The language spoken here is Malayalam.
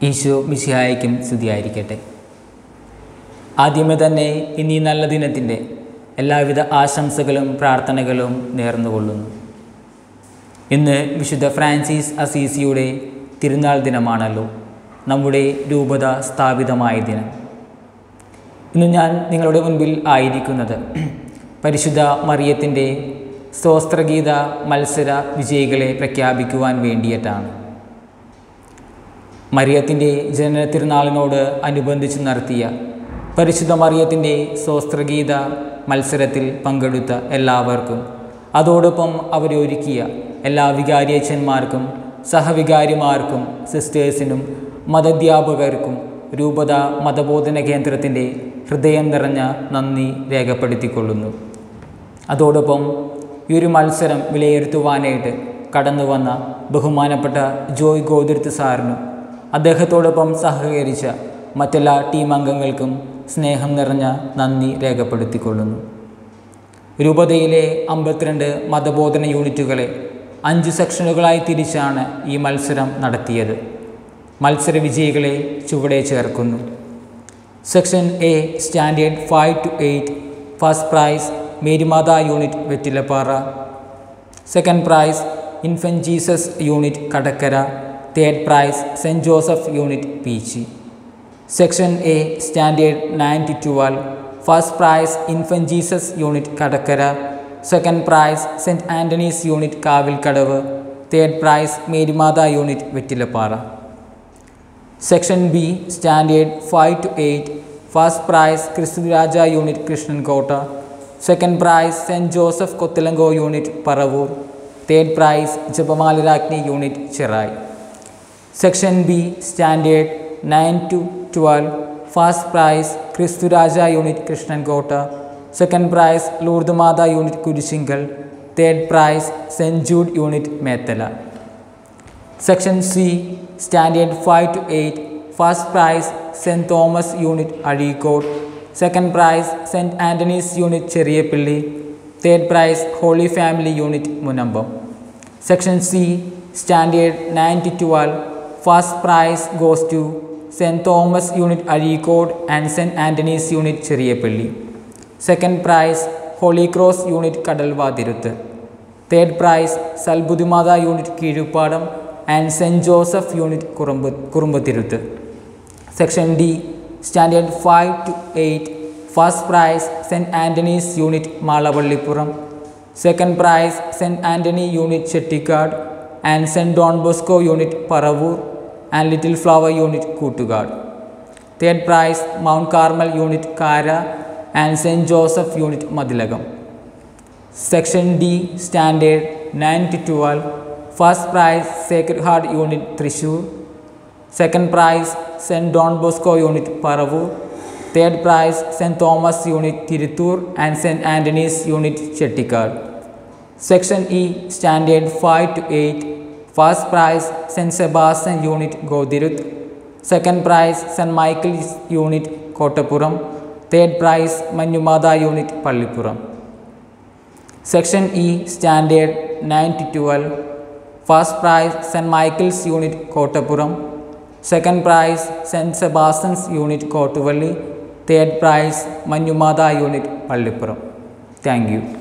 ഈശോ മിശിഹായ്ക്കും സ്തുതിയായിരിക്കട്ടെ ആദ്യമേ തന്നെ ഇനി നല്ല ദിനത്തിൻ്റെ എല്ലാവിധ ആശംസകളും പ്രാർത്ഥനകളും നേർന്നുകൊള്ളുന്നു ഇന്ന് വിശുദ്ധ ഫ്രാൻസിസ് അസീസിയുടെ തിരുനാൾ ദിനമാണല്ലോ നമ്മുടെ രൂപത സ്ഥാപിതമായ ദിനം ഇന്ന് ഞാൻ നിങ്ങളുടെ മുൻപിൽ ആയിരിക്കുന്നത് പരിശുദ്ധ മറിയത്തിൻ്റെ സ്തോത്രഗീത മത്സര വിജയികളെ പ്രഖ്യാപിക്കുവാൻ വേണ്ടിയിട്ടാണ് മറിയത്തിൻ്റെ ജനന തിരുനാളിനോട് അനുബന്ധിച്ച് നടത്തിയ പരിശുദ്ധ മറിയത്തിൻ്റെ സ്തോത്രഗീത മത്സരത്തിൽ പങ്കെടുത്ത എല്ലാവർക്കും അതോടൊപ്പം അവരൊരുക്കിയ എല്ലാ വികാരിയച്ഛന്മാർക്കും സഹവികാരിമാർക്കും സിസ്റ്റേഴ്സിനും മതധ്യാപകർക്കും രൂപത മതബോധന കേന്ദ്രത്തിൻ്റെ ഹൃദയം നിറഞ്ഞ നന്ദി രേഖപ്പെടുത്തിക്കൊള്ളുന്നു അതോടൊപ്പം ഈ ഒരു മത്സരം വിലയിരുത്തുവാനായിട്ട് കടന്നു വന്ന ബഹുമാനപ്പെട്ട ജോയ് ഗോതിർത്ത് സാറിനും അദ്ദേഹത്തോടൊപ്പം സഹകരിച്ച മറ്റെല്ലാ ടീം അംഗങ്ങൾക്കും സ്നേഹം നിറഞ്ഞ നന്ദി രേഖപ്പെടുത്തിക്കൊള്ളുന്നു രൂപതയിലെ അമ്പത്തിരണ്ട് മതബോധന യൂണിറ്റുകളെ അഞ്ച് സെക്ഷനുകളായി തിരിച്ചാണ് ഈ മത്സരം നടത്തിയത് മത്സര വിജയികളെ ചുവടെ ചേർക്കുന്നു section A standard five to eight first prize Marymatha unit Vettilappara second prize Infant Jesus unit Kadakkara third prize Saint Joseph unit Peechi section A standard nine to twelve first prize Infant Jesus unit Kadakkara second prize Saint Antony's unit Kavilkadavu third prize Marymatha unit Vettilappara section B standard five to eight first prize Kristuraja unit Krishnankotta second prize Saint Joseph Cottolengo unit Paravur third price ജപമാലരാജ്ഞി unit Cherai section B standard nine to twelve first prize Kristuraja unit Krishnankotta second prize Lourdumatha unit Kurisingal third prize Saint Jude unit Methala section C standard five to eight first prize Saint Thomas unit Azhikode second prize Saint Antony's unit Cheriyapally third prize Holy Family unit Munambam section C standard nine to twelve first prize goes to Saint Thomas unit Azhikode and Saint Antony's unit Cheriyapally second price holy Cross unit Kadalvathiruthu third prize Salbudhimatha unit Keezhuppadam and Saint Joseph unit Kurumb Kurumbathiruthu section D standard five to eight first prize Saint Antony's unit Malavallippuram second prize Saint Antony unit Chettikkad and Saint Don Bosco unit Paravur and Little Flower unit Koottukad third prize Mount Carmel unit Kara and Saint Joseph unit Mathilakam section D standard nine to twelve first prize Sacred Heart unit Thrissur second prize cent Don Bosco unit Paravur third prize Saint Thomas unit Thiruthur and Saint Antony's unit Chettikkad section E standard five to eight first prize Saint Sebastian unit Gothuruthu second prize Saint Michael's unit Kottappuram third prize Manjumatha unit Pallippuram section E standard nine to twelve first prize Saint Michael's unit Kottappuram second prize Saint Sebastian's unit Kottuvally third prize Manjumatha unit Pallippuram thank U